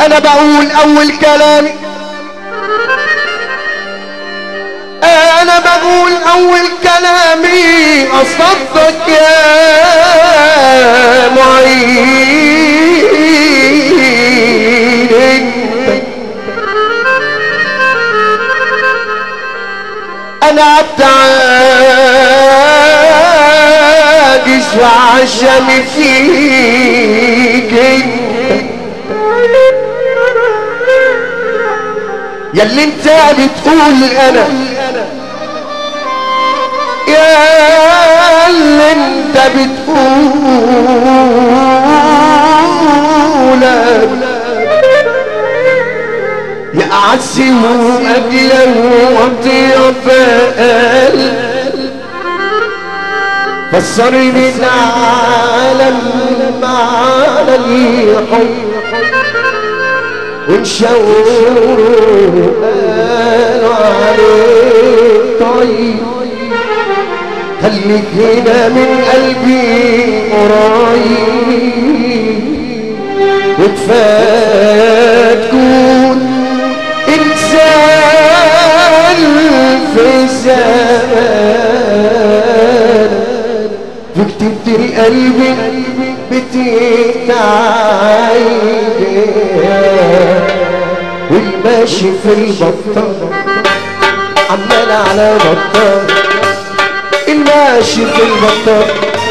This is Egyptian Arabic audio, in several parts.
انا بقول اول كلامي انا بقول اول كلامي اصدق يا معين انت انا عبد عاجز وعشمي فيك انت ياللي انت بتقول انا يا اللي انت بتقول أنا. يا عزي واجلا وطيب قلب فسرني العالم معنى الحب ونشوق قالوا عليك طيب خليك هنا من قلبي قريب وكفايه تكون انسان في زمان وكتبت لقلبي بتتعايد والماشي في البطال عمال على بطال الماشي في المطار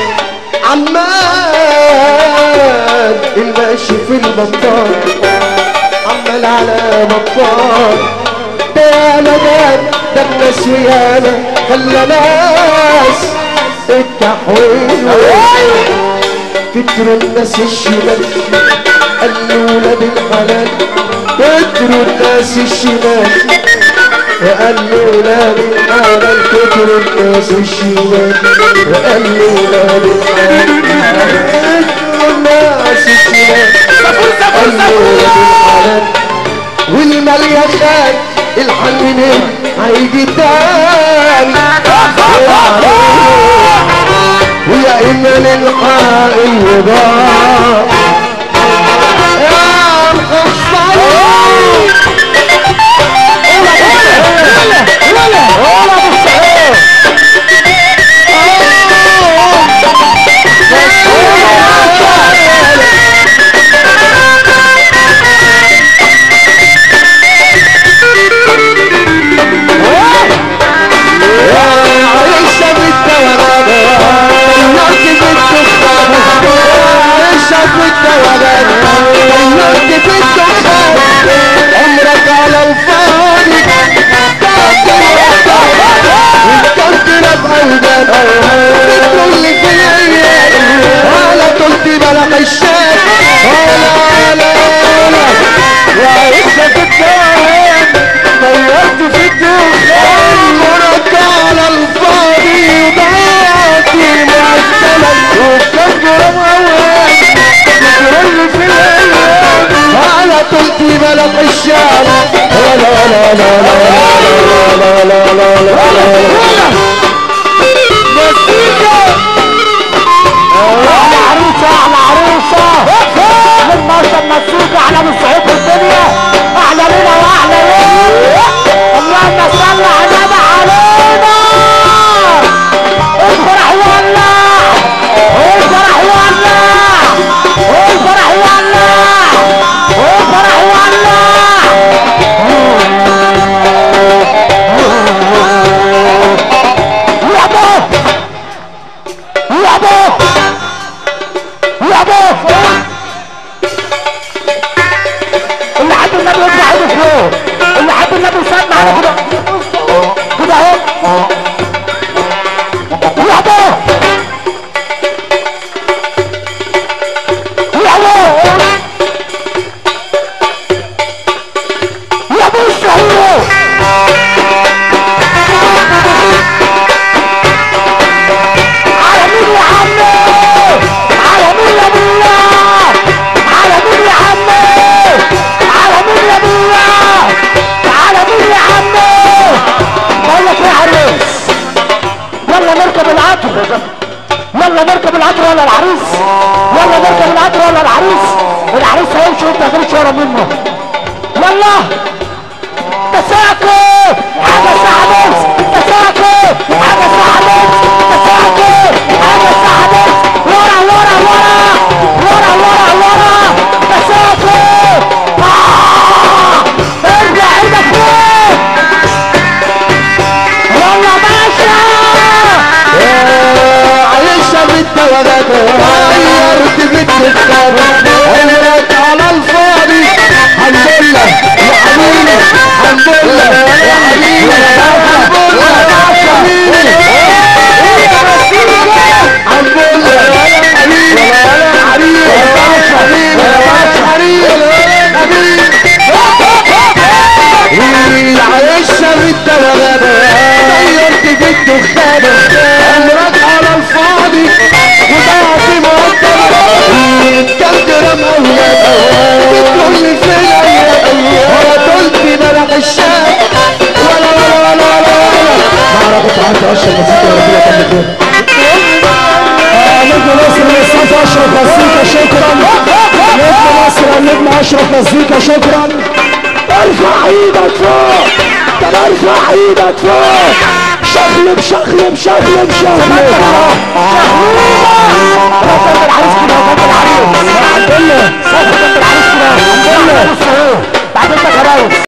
عمال الماشي في المطار عمال على بطال ده ياما جاب ده الناس وياما خلى ناس التحويل كتروا الناس الشمال قالوا ولاد الحلال كتروا الناس الشمال وقال له ولاد الحلال كتروا الناس الشمال وقال له ولاد الحلال كتروا الناس الشمال قال له ولاد الحلال والمال يا خال الحل من هيجي تاني ويا إيمان الحق يضاع يا مخصصين عيشة بالتوابل طيرت بالدخان عيشة بالتوابل طيرت بالدخان عمرك على الفاضي وكرتنا بأوبان بتقول لي في الأيام ولا قلت بلا خشاك ولا ولا ولا وعيشة بالتوابل طيرت في الدخان عمرك على الفاضي ضاعت المعسلة وكبر موال تقول في الأيام على طلتي بلد الشام لا لا لا لا لا لا لا لا لا لا احلى عروسه احلى عروسه من مصر مسوكه احلى من صعيد في الدنيا احلى ليله واحلى ليله اللهم صل على النبي علينا الفرح يولع الفرح يولع الفرح يولع الفرح يولع يا ابو يا ابو يا ابو اللي حب النبي يطلع ايده فوق اللي حب النبي يسمع على كده كده اهو يا ابو يا ابو يا ابو الشهور على مين يا عمي على مين يا بالله على مين يا عمي على مين يا بالله على مين يا عمي بقول لك ايه يا عريس يلا نركب القطر يلا نركب القطر ولا العريس يلا نركب القطر ولا العريس العريس هيمشي وانت هتمشي ورا منه الله تساكو حاجة ساعدت تساكو حاجة ساعدت تساكو حاجة ساعدت ورا ورا ورا ورا ورا ورا تساكو آه ارجع ايدك فوق يلا باشا عايشة بالدوامات غيرت بنت الخاب عمرك على الفاضي الحمد لله يا حبيبي الحمد لله يا حبيبي الحمد لله يا حبيبي الحمد لله يا حبيبي يا حبيبي يا حبيبي حبيبي عايشة بالدوامات غيرت بنت الخاب عمرك على الفاضي وضعت مقدر كم جرام اولاد بتقول لي فين ايام ولا قلت بلغ الشام ولا ولا ولا ولا ولا ما عرفت عارف اشرف الموسيقى الربيع كان فين نجم مصر الاستاذ اشرف مزيكا شكرا نجم مصر النجم اشرف مزيكا شكرا ارفع ايدك فوق طب ارفع ايدك فوق شخلب شخلب شخلب شخلب العريس كده العريس الحمد لله العريس كده الحمد لله بعد انت كراوي